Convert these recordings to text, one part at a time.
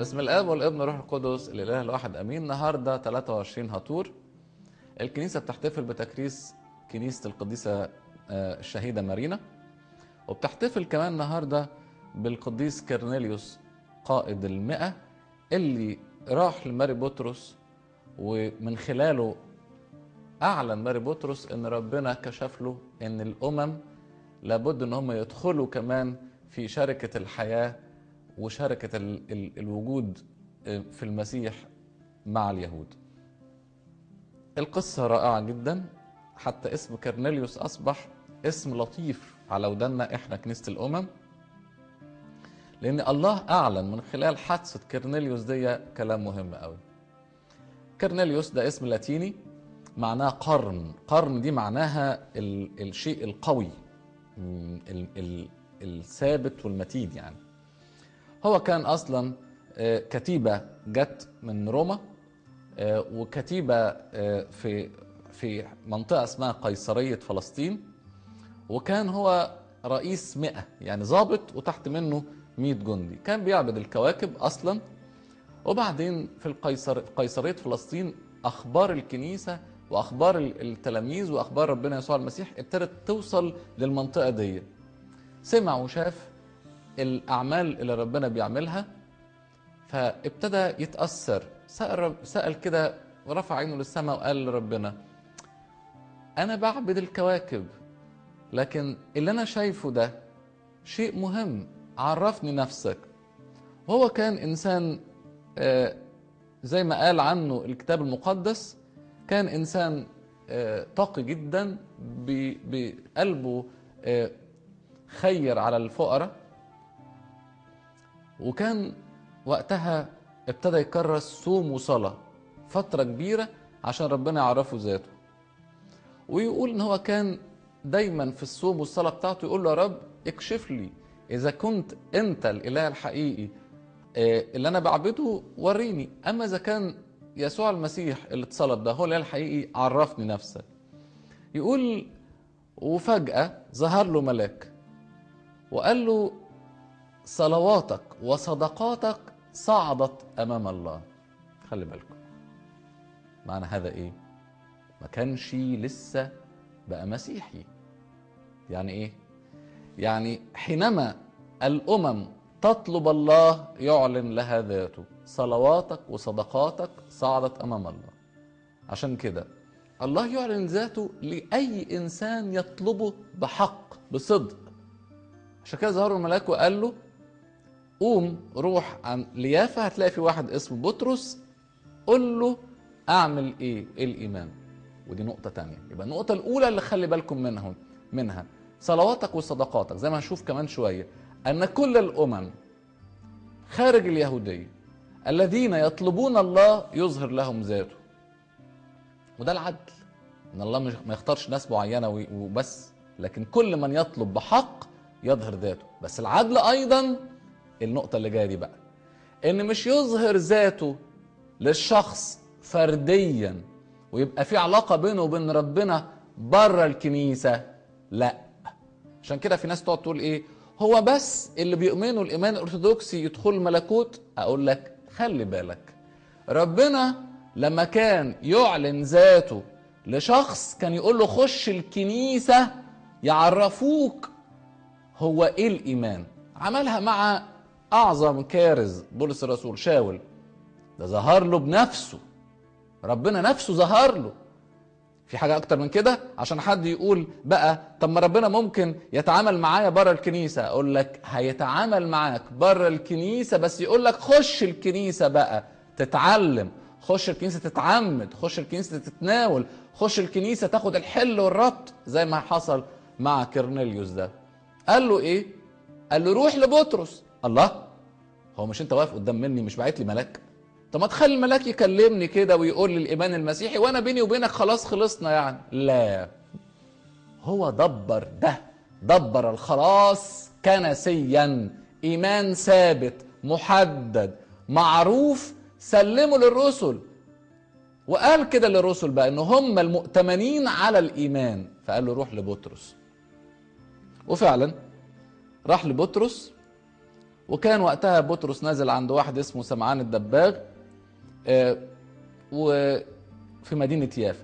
بسم الاب والابن والروح القدس الاله الواحد امين النهارده 23 هطور الكنيسه بتحتفل بتكريس كنيسه القديسه آه، الشهيده مارينا وبتحتفل كمان النهارده بالقديس كرنيليوس قائد المئة اللي راح لماري بطرس ومن خلاله اعلن ماري بطرس ان ربنا كشف له ان الامم لابد ان هم يدخلوا كمان في شركه الحياه وشركه ال ال الوجود في المسيح مع اليهود. القصه رائعه جدا حتى اسم كرنيليوس اصبح اسم لطيف على ودنا احنا كنيسه الامم لان الله اعلن من خلال حادثه كرنيليوس دي كلام مهم قوي. كرنيليوس ده اسم لاتيني معناه قرن قرن دي معناها ال الشيء القوي ال ال الثابت والمتين يعني هو كان اصلا آه، كتيبه جت من روما آه، وكتيبه آه، في في منطقه اسمها قيصريه فلسطين وكان هو رئيس مئة يعني ضابط وتحت منه 100 جندي كان بيعبد الكواكب اصلا وبعدين في القيصر في قيصريه فلسطين اخبار الكنيسه واخبار التلاميذ واخبار ربنا يسوع المسيح ابتدت توصل للمنطقه دي سمع وشاف الاعمال اللي ربنا بيعملها فابتدى يتاثر سال سال كده ورفع عينه للسماء وقال لربنا انا بعبد الكواكب لكن اللي انا شايفه ده شيء مهم عرفني نفسك وهو كان انسان آه، زي ما قال عنه الكتاب المقدس كان انسان آه، تقي جدا ب- بقلبه آه، خير على الفقراء وكان وقتها ابتدى يكرس صوم وصلاة فترة كبيرة عشان ربنا يعرفه ذاته ويقول ان هو كان دايما في الصوم والصلاة بتاعته يقول له يا رب اكشف لي اذا كنت انت الاله الحقيقي آه، اللي انا بعبده وريني اما اذا كان يسوع المسيح اللي اتصلب ده هو الاله الحقيقي عرفني نفسك يقول وفجأة ظهر له ملاك وقال له صلواتك وصدقاتك صعدت امام الله خلي بالكم معنى هذا ايه ما كانش لسه بقى مسيحي يعني ايه يعني حينما الامم تطلب الله يعلن لها ذاته صلواتك وصدقاتك صعدت امام الله عشان كده الله يعلن ذاته لاي انسان يطلبه بحق بصدق عشان كده ظهر الملاك وقال له قوم روح عن ليافة هتلاقي في واحد اسمه بطرس قول له اعمل ايه ايه الايمان ودي نقطة تانية يبقى النقطة الأولى اللي خلي بالكم منها منها صلواتك وصدقاتك زي ما هنشوف كمان شوية أن كل الأمم خارج اليهودية الذين يطلبون الله يظهر لهم ذاته وده العدل ان الله مش ما يختارش ناس معينه وي- وبس لكن كل من يطلب بحق يظهر ذاته بس العدل ايضا النقطه اللي جايه دي بقى ان مش يظهر ذاته للشخص فرديا ويبقى في علاقه بينه وبين ربنا بره الكنيسه لا عشان كده في ناس تقعد تقول ايه هو بس اللي بيؤمنوا الايمان الارثوذكسي يدخل الملكوت اقول لك خلي بالك ربنا لما كان يعلن ذاته لشخص كان يقول له خش الكنيسه يعرفوك هو ايه الايمان عملها مع اعظم كارز بولس الرسول شاول ده ظهر له بنفسه ربنا نفسه ظهر له في حاجة أكتر من كده عشان حد يقول بقى طب ما ربنا ممكن يتعامل معايا بره الكنيسة أقول لك هيتعامل معاك بره الكنيسة بس يقول لك خش الكنيسة بقى تتعلم خش الكنيسة تتعمد خش الكنيسة تتناول خش الكنيسة تاخد الحل والربط زي ما حصل مع كرنيليوس ده قال له إيه؟ قال له روح لبطرس الله هو مش أنت واقف قدام مني مش باعت لي ملاك؟ طب ما تخلي الملاك يكلمني كده ويقول لي الايمان المسيحي وانا بيني وبينك خلاص خلصنا يعني لا هو دبر ده دبر الخلاص كنسيا ايمان ثابت محدد معروف سلمه للرسل وقال كده للرسل بقى ان هم المؤتمنين على الايمان فقال له روح لبطرس وفعلا راح لبطرس وكان وقتها بطرس نازل عند واحد اسمه سمعان الدباغ آه، وفي مدينة يافا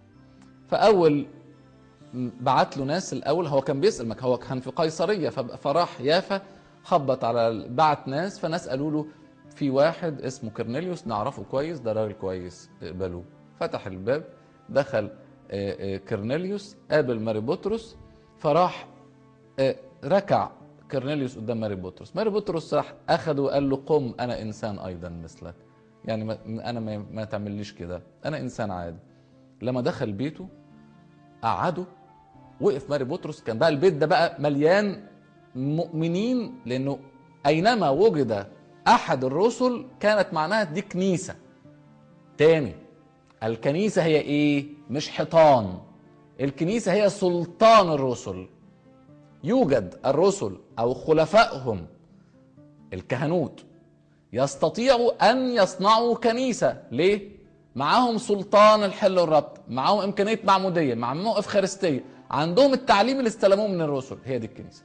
فأول بعت له ناس الأول هو كان بيسأل مك- هو كان في قيصرية فب- فراح يافا خبط على ال- بعت ناس فناس قالوا له في واحد اسمه كرنيليوس نعرفه كويس ده راجل كويس اقبلوه فتح الباب دخل آه، آه، كرنيليوس قابل ماري بطرس فراح آه، ركع كرنيليوس قدام ماري بطرس ماري بطرس راح اخده وقال له قم انا انسان ايضا مثلك يعني ما انا ما, ما تعمليش كده انا انسان عادي لما دخل بيته قعده وقف ماري بطرس كان بقى البيت ده بقى مليان مؤمنين لانه اينما وجد احد الرسل كانت معناها دي كنيسه تاني الكنيسه هي ايه مش حيطان الكنيسه هي سلطان الرسل يوجد الرسل او خلفائهم الكهنوت يستطيعوا ان يصنعوا كنيسه ليه معاهم سلطان الحل والربط معاهم امكانيه معموديه معاهم افخارستيه عندهم التعليم اللي استلموه من الرسل هي دي الكنيسه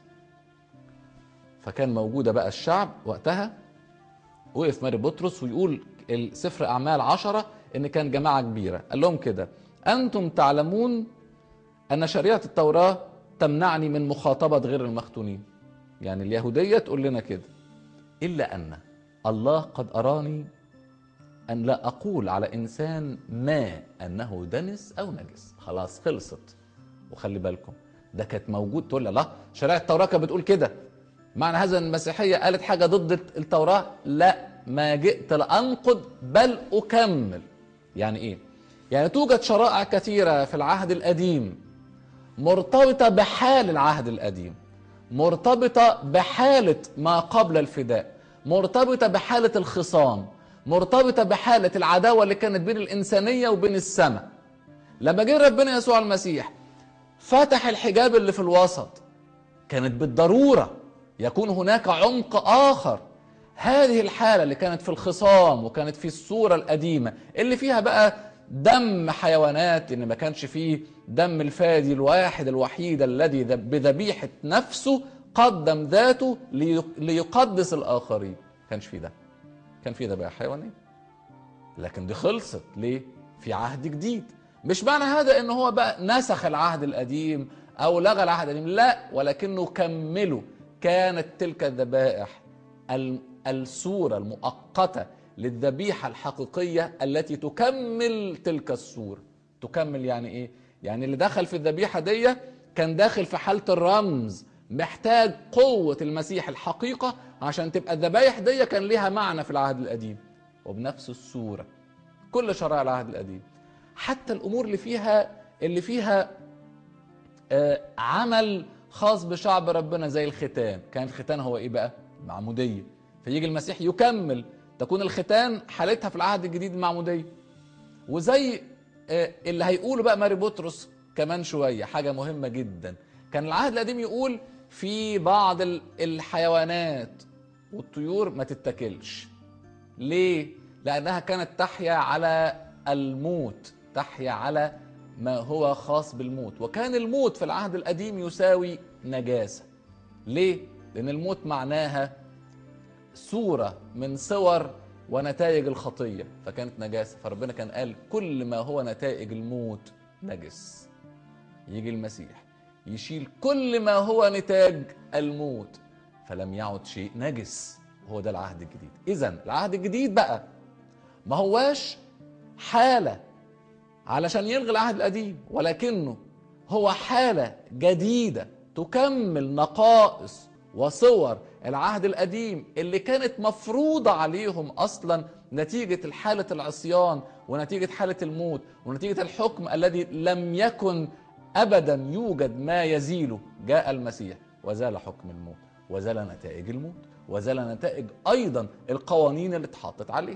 فكان موجوده بقى الشعب وقتها وقف ماري بطرس ويقول سفر اعمال عشرة ان كان جماعه كبيره قال لهم كده انتم تعلمون ان شريعه التوراه تمنعني من مخاطبه غير المختونين يعني اليهوديه تقول لنا كده الا ان الله قد اراني ان لا اقول على انسان ما انه دنس او نجس خلاص خلصت وخلي بالكم ده كانت موجود تقول لا شريعه التوراه كانت بتقول كده معنى هذا ان المسيحيه قالت حاجه ضد التوراه لا ما جئت لانقض بل اكمل يعني ايه يعني توجد شرائع كثيره في العهد القديم مرتبطه بحال العهد القديم مرتبطه بحاله ما قبل الفداء مرتبطه بحاله الخصام مرتبطه بحاله العداوه اللي كانت بين الانسانيه وبين السماء لما جه ربنا يسوع المسيح فتح الحجاب اللي في الوسط كانت بالضروره يكون هناك عمق اخر هذه الحاله اللي كانت في الخصام وكانت في الصوره القديمه اللي فيها بقى دم حيوانات ان ما كانش فيه دم الفادي الواحد الوحيد الذي بذبيحه نفسه قدم ذاته ليقدس الاخرين كانش فيه ده كان فيه ذبائح حيوانيه لكن دي خلصت ليه في عهد جديد مش معنى هذا ان هو بقى نسخ العهد القديم او لغى العهد القديم لا ولكنه كمله كانت تلك الذبائح الصوره المؤقته للذبيحه الحقيقيه التي تكمل تلك الصوره تكمل يعني ايه يعني اللي دخل في الذبيحه دي كان داخل في حاله الرمز محتاج قوه المسيح الحقيقه عشان تبقى الذبايح دي كان ليها معنى في العهد القديم وبنفس الصوره كل شرائع العهد القديم حتى الامور اللي فيها اللي فيها آه عمل خاص بشعب ربنا زي الختان كان الختان هو ايه بقى معموديه فيجي المسيح يكمل تكون الختان حالتها في العهد الجديد المعموديه وزي آه اللي هيقوله بقى ماري بطرس كمان شويه حاجه مهمه جدا كان العهد القديم يقول في بعض الحيوانات والطيور ما تتاكلش ليه لانها كانت تحيا على الموت تحيا على ما هو خاص بالموت وكان الموت في العهد القديم يساوي نجاسة ليه؟ لأن الموت معناها صورة من صور ونتائج الخطية فكانت نجاسة فربنا كان قال كل ما هو نتائج الموت نجس يجي المسيح يشيل كل ما هو نتاج الموت فلم يعد شيء نجس هو ده العهد الجديد إذا العهد الجديد بقى ما هواش حالة علشان يلغي العهد القديم ولكنه هو حالة جديدة تكمل نقائص وصور العهد القديم اللي كانت مفروضة عليهم أصلا نتيجة حالة العصيان ونتيجة حالة الموت ونتيجة الحكم الذي لم يكن أبدا يوجد ما يزيله جاء المسيح وزال حكم الموت وزال نتائج الموت وزال نتائج أيضا القوانين اللي اتحطت عليه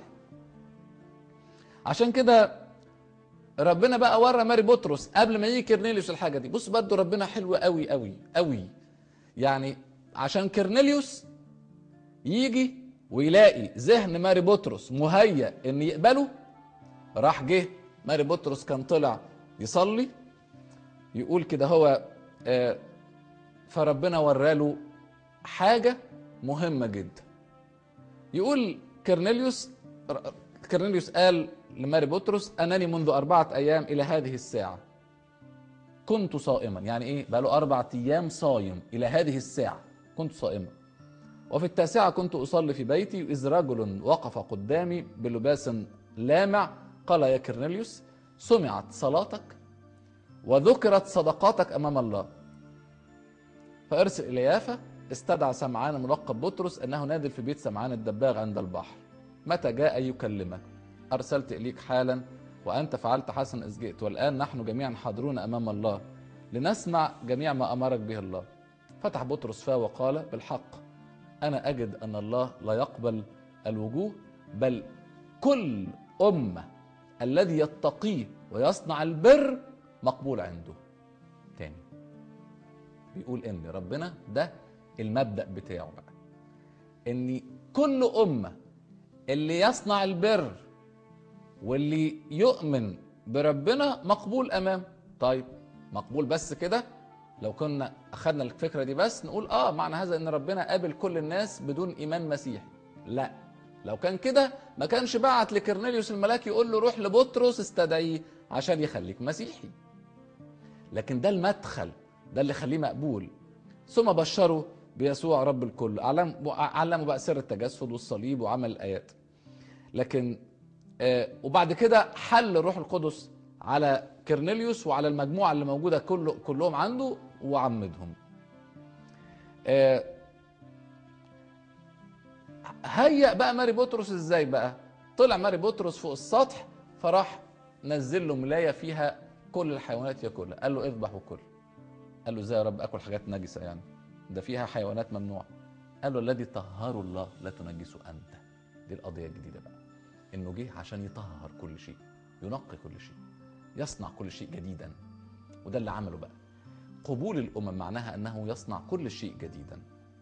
عشان كده ربنا بقى ورى ماري بطرس قبل ما يجي كرنيليوس الحاجه دي بص برضه ربنا حلو قوي قوي قوي يعني عشان كرنيليوس يجي ويلاقي ذهن ماري بطرس مهيأ ان يقبله راح جه ماري بطرس كان طلع يصلي يقول كده هو آه فربنا وراله حاجه مهمه جدا يقول كرنيليوس كرنيليوس قال لماري بطرس انني منذ اربعه ايام الى هذه الساعه كنت صائما يعني ايه بقى له اربعه ايام صايم الى هذه الساعه كنت صائما وفي التاسعه كنت اصلي في بيتي اذ رجل وقف قدامي بلباس لامع قال يا كرنيليوس سمعت صلاتك وذكرت صدقاتك امام الله فارسل الى يافا استدعى سمعان ملقب بطرس انه نادل في بيت سمعان الدباغ عند البحر متى جاء يكلمك ارسلت اليك حالا وانت فعلت حسن اذ جئت والان نحن جميعا حاضرون امام الله لنسمع جميع ما امرك به الله فتح بطرس فاه وقال بالحق انا اجد ان الله لا يقبل الوجوه بل كل امه الذي يتقيه ويصنع البر مقبول عنده تاني بيقول ان ربنا ده المبدا بتاعه بقى ان كل امه اللي يصنع البر واللي يؤمن بربنا مقبول امام طيب مقبول بس كده لو كنا اخذنا الفكره دي بس نقول اه معنى هذا ان ربنا قابل كل الناس بدون ايمان مسيحي لا لو كان كده ما كانش بعت لكرنيليوس الملاك يقول له روح لبطرس استدعيه عشان يخليك مسيحي لكن ده المدخل ده اللي خليه مقبول ثم بشروا بيسوع رب الكل علم علموا بقى سر التجسد والصليب وعمل الايات لكن آه وبعد كده حل الروح القدس على كرنيليوس وعلى المجموعه اللي موجوده كله كلهم عنده وعمدهم آه هيأ بقى ماري بطرس ازاي بقى طلع ماري بطرس فوق السطح فراح نزل له ملايه فيها كل الحيوانات ياكلها قال له اذبح وكل قال له ازاي يا رب اكل حاجات نجسه يعني ده فيها حيوانات ممنوعه قال له الذي طهره الله لا تنجسه انت دي القضيه الجديده بقى انه جه عشان يطهر كل شيء ينقي كل شيء يصنع كل شيء جديدا وده اللي عمله بقى قبول الامم معناها انه يصنع كل شيء جديدا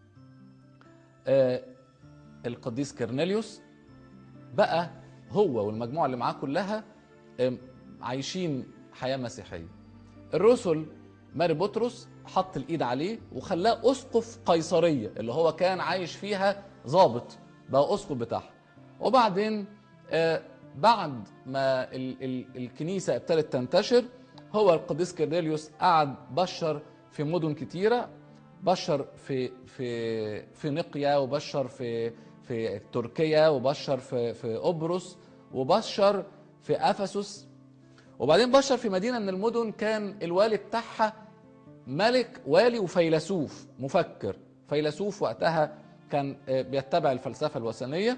آه القديس كرنيليوس بقى هو والمجموعه اللي معاه كلها عايشين حياه مسيحيه الرسل ماري بطرس حط الايد عليه وخلاه اسقف قيصريه اللي هو كان عايش فيها ضابط بقى اسقف بتاعها وبعدين آه بعد ما ال ال الكنيسه ابتدت تنتشر هو القديس كيرنيليوس قعد بشر في مدن كتيره بشر في في في نقيا وبشر في في تركيا وبشر في في قبرص وبشر في افسس وبعدين بشر في مدينه من المدن كان الوالي بتاعها ملك والي وفيلسوف مفكر فيلسوف وقتها كان بيتبع الفلسفه الوثنيه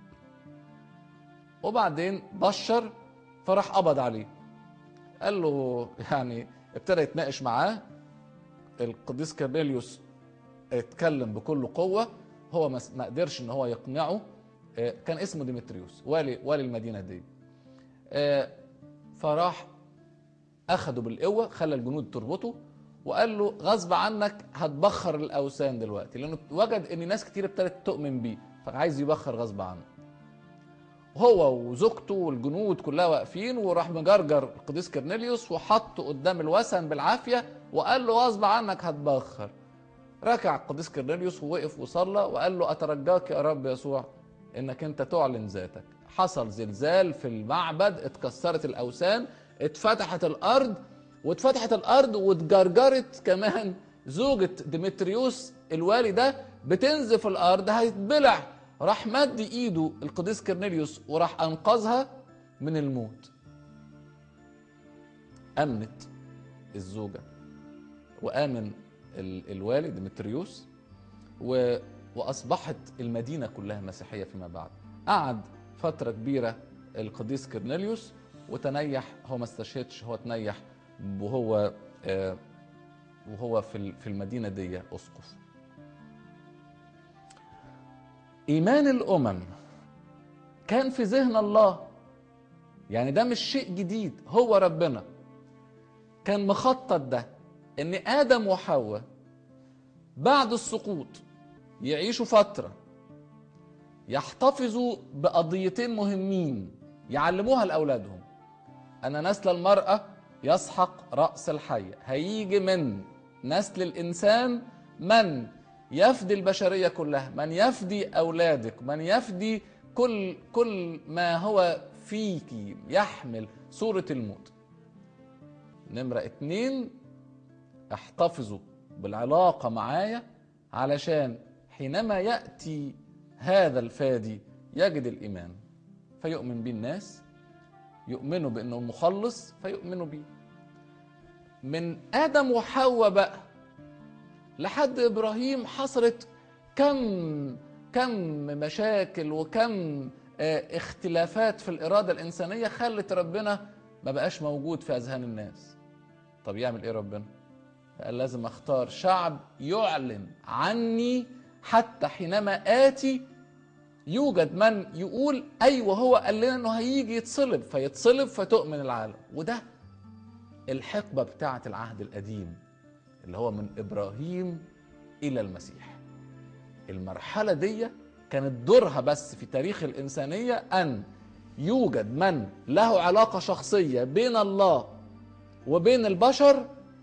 وبعدين بشر فراح قبض عليه قال له يعني ابتدى يتناقش معاه القديس كابيليوس اتكلم بكل قوه هو ما قدرش ان هو يقنعه كان اسمه ديمتريوس والي والي المدينه دي فراح اخده بالقوه خلى الجنود تربطه وقال له غصب عنك هتبخر الاوثان دلوقتي لانه وجد ان ناس كتير ابتدت تؤمن بيه فعايز يبخر غصب عنه هو وزوجته والجنود كلها واقفين وراح مجرجر القديس كرنيليوس وحطه قدام الوثن بالعافيه وقال له غصب عنك هتبخر ركع القديس كرنيليوس ووقف وصلى وقال له اترجاك يا رب يسوع انك انت تعلن ذاتك حصل زلزال في المعبد اتكسرت الاوثان اتفتحت الارض واتفتحت الارض واتجرجرت كمان زوجة ديمتريوس الوالي ده بتنزف الارض هيتبلع راح مد ايده القديس كرنيليوس وراح انقذها من الموت امنت الزوجة وامن الوالي ديمتريوس و... واصبحت المدينة كلها مسيحية فيما بعد قعد فترة كبيرة القديس كرنيليوس وتنيح هو ما استشهدش هو تنيح وهو آه وهو في في المدينه دي اسقف ايمان الامم كان في ذهن الله يعني ده مش شيء جديد هو ربنا كان مخطط ده ان ادم وحواء بعد السقوط يعيشوا فتره يحتفظوا بقضيتين مهمين يعلموها لاولادهم ان نسل المراه يسحق رأس الحية هيجي من نسل الإنسان من يفدي البشرية كلها من يفدي أولادك من يفدي كل كل ما هو فيك يحمل صورة الموت نمرة اتنين احتفظوا بالعلاقة معايا علشان حينما يأتي هذا الفادي يجد الإيمان فيؤمن به الناس يؤمنوا بأنه مخلص فيؤمنوا به من آدم وحواء بقى لحد إبراهيم حصلت كم كم مشاكل وكم اختلافات في الإرادة الإنسانية خلت ربنا ما بقاش موجود في أذهان الناس طب يعمل إيه ربنا؟ فقال لازم أختار شعب يعلن عني حتى حينما آتي يوجد من يقول أيوه هو قال لنا إنه هيجي يتصلب فيتصلب فتؤمن العالم وده الحقبة بتاعة العهد القديم اللي هو من إبراهيم إلى المسيح المرحلة دي كانت دورها بس في تاريخ الإنسانية أن يوجد من له علاقة شخصية بين الله وبين البشر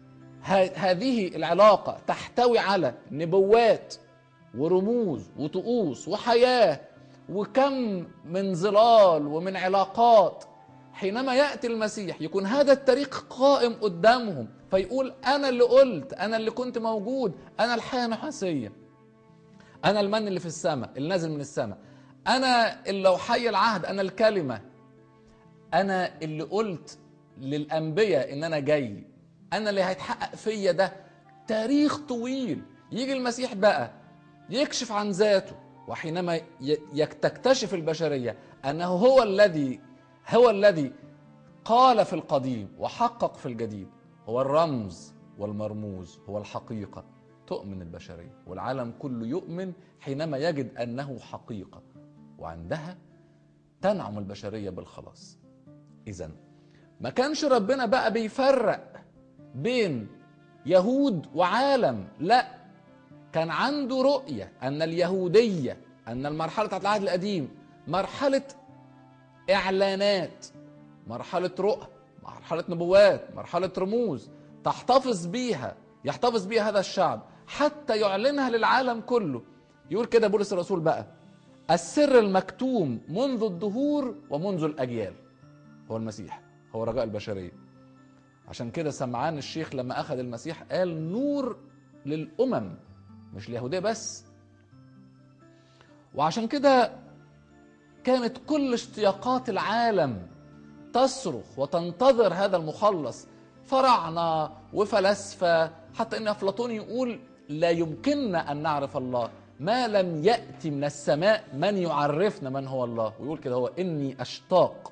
هذه العلاقة تحتوي على نبوات ورموز وطقوس وحياة وكم من ظلال ومن علاقات حينما يأتي المسيح يكون هذا التاريخ قائم قدامهم فيقول أنا اللي قلت أنا اللي كنت موجود أنا الحياة النحاسية أنا المن اللي في السماء اللي نازل من السماء أنا اللي لو حي العهد أنا الكلمة أنا اللي قلت للأنبياء إن أنا جاي أنا اللي هيتحقق فيا ده تاريخ طويل يجي المسيح بقى يكشف عن ذاته وحينما تكتشف البشرية أنه هو الذي هو الذي قال في القديم وحقق في الجديد هو الرمز والمرموز هو الحقيقة تؤمن البشرية والعالم كله يؤمن حينما يجد أنه حقيقة وعندها تنعم البشرية بالخلاص إذا ما كانش ربنا بقى بيفرق بين يهود وعالم لا كان عنده رؤية أن اليهودية أن المرحلة بتاعت العهد القديم مرحلة إعلانات مرحلة رؤى مرحلة نبوات مرحلة رموز تحتفظ بيها يحتفظ بيها هذا الشعب حتى يعلنها للعالم كله يقول كده بولس الرسول بقى السر المكتوم منذ الدهور ومنذ الأجيال هو المسيح هو رجاء البشرية عشان كده سمعان الشيخ لما أخذ المسيح قال نور للأمم مش اليهودية بس وعشان كده كانت كل اشتياقات العالم تصرخ وتنتظر هذا المخلص فراعنة وفلاسفة حتى ان افلاطون يقول لا يمكننا ان نعرف الله ما لم ياتي من السماء من يعرفنا من هو الله ويقول كده هو اني اشتاق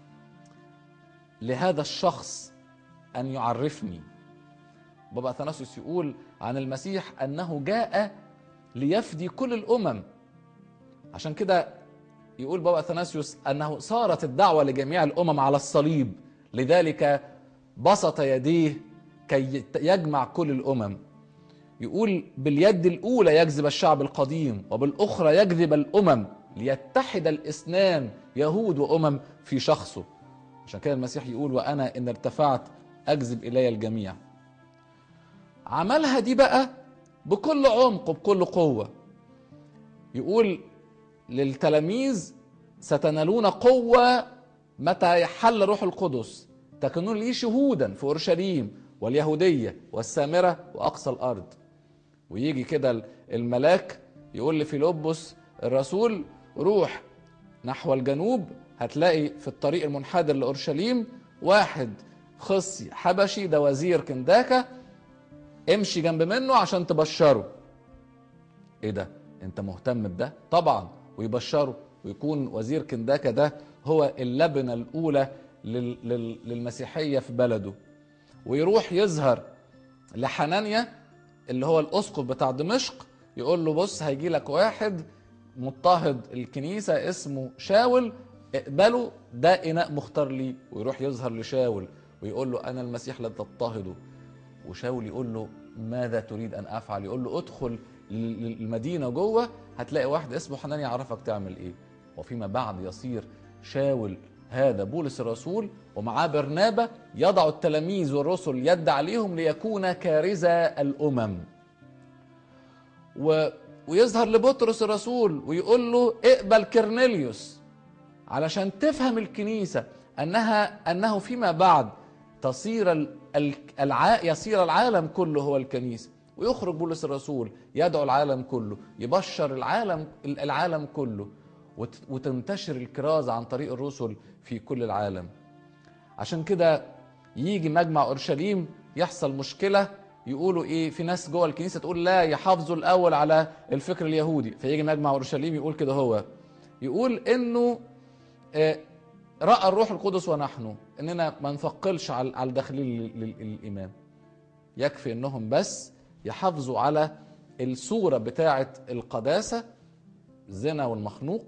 لهذا الشخص ان يعرفني بابا اثناسيوس يقول عن المسيح انه جاء ليفدي كل الامم عشان كده يقول بابا اثناسيوس انه صارت الدعوه لجميع الامم على الصليب لذلك بسط يديه كي يجمع كل الامم يقول باليد الاولى يجذب الشعب القديم وبالاخرى يجذب الامم ليتحد الاثنان يهود وامم في شخصه عشان كده المسيح يقول وانا ان ارتفعت اجذب الي الجميع عملها دي بقى بكل عمق وبكل قوه يقول للتلاميذ ستنالون قوة متى يحل روح القدس تكونون لي شهودا في أورشليم واليهودية والسامرة وأقصى الأرض ويجي كده الملاك يقول لفيلبس الرسول روح نحو الجنوب هتلاقي في الطريق المنحدر لأورشليم واحد خصي حبشي ده وزير كنداكا امشي جنب منه عشان تبشره ايه ده انت مهتم بده طبعا ويبشره ويكون وزير كنداكا ده هو اللبنة الأولى للمسيحية في بلده ويروح يظهر لحنانيا اللي هو الأسقف بتاع دمشق يقول له بص هيجي لك واحد مضطهد الكنيسة اسمه شاول اقبله ده إناء مختار لي ويروح يظهر لشاول ويقول له أنا المسيح لا تضطهده وشاول يقول له ماذا تريد أن أفعل يقول له ادخل المدينة جوه هتلاقي واحد اسمه حنان يعرفك تعمل ايه وفيما بعد يصير شاول هذا بولس الرسول ومعاه برنابة يضع التلاميذ والرسل يد عليهم ليكون كارثة الأمم و... ويظهر لبطرس الرسول ويقول له اقبل كرنيليوس علشان تفهم الكنيسة أنها أنه فيما بعد تصير ال... الع... يصير العالم كله هو الكنيسة ويخرج بولس الرسول يدعو العالم كله يبشر العالم العالم كله وت... وتنتشر الكرازة عن طريق الرسل في كل العالم عشان كده يجي مجمع اورشليم يحصل مشكله يقولوا ايه في ناس جوه الكنيسه تقول لا يحافظوا الاول على الفكر اليهودي فيجي مجمع اورشليم يقول كده هو يقول انه آه، راى الروح القدس ونحن اننا ما نثقلش على الداخلين للايمان يكفي انهم بس يحافظوا على الصوره بتاعه القداسه الزنا والمخنوق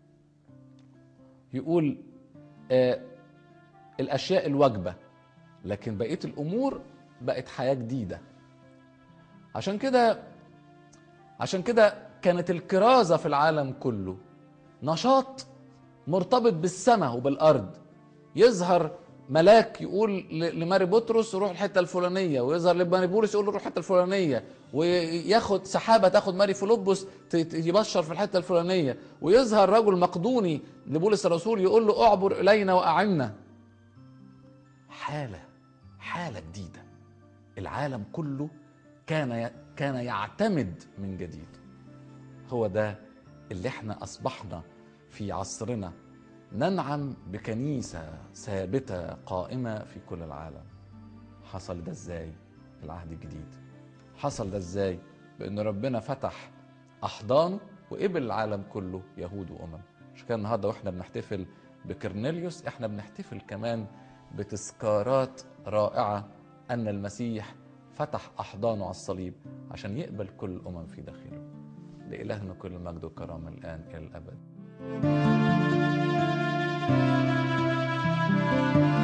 يقول آه الاشياء الواجبه لكن بقيه الامور بقت حياه جديده عشان كده عشان كده كانت الكرازه في العالم كله نشاط مرتبط بالسماء وبالارض يظهر ملاك يقول لماري بطرس روح الحته الفلانيه ويظهر لماري بولس يقول له روح الحته الفلانيه وياخد سحابه تاخد ماري فيلبس يبشر في الحته الفلانيه ويظهر رجل مقدوني لبولس الرسول يقول له اعبر الينا واعنا حاله حاله جديده العالم كله كان كان يعتمد من جديد هو ده اللي احنا اصبحنا في عصرنا ننعم بكنيسه ثابته قائمه في كل العالم حصل ده ازاي في العهد الجديد حصل ده ازاي بان ربنا فتح احضانه وقبل العالم كله يهود وامم عشان كده النهارده واحنا بنحتفل بكرنيليوس احنا بنحتفل كمان بتذكارات رائعة أن المسيح فتح أحضانه على الصليب عشان يقبل كل الأمم في داخله لإلهنا كل المجد والكرامة الآن إلى الأبد thank you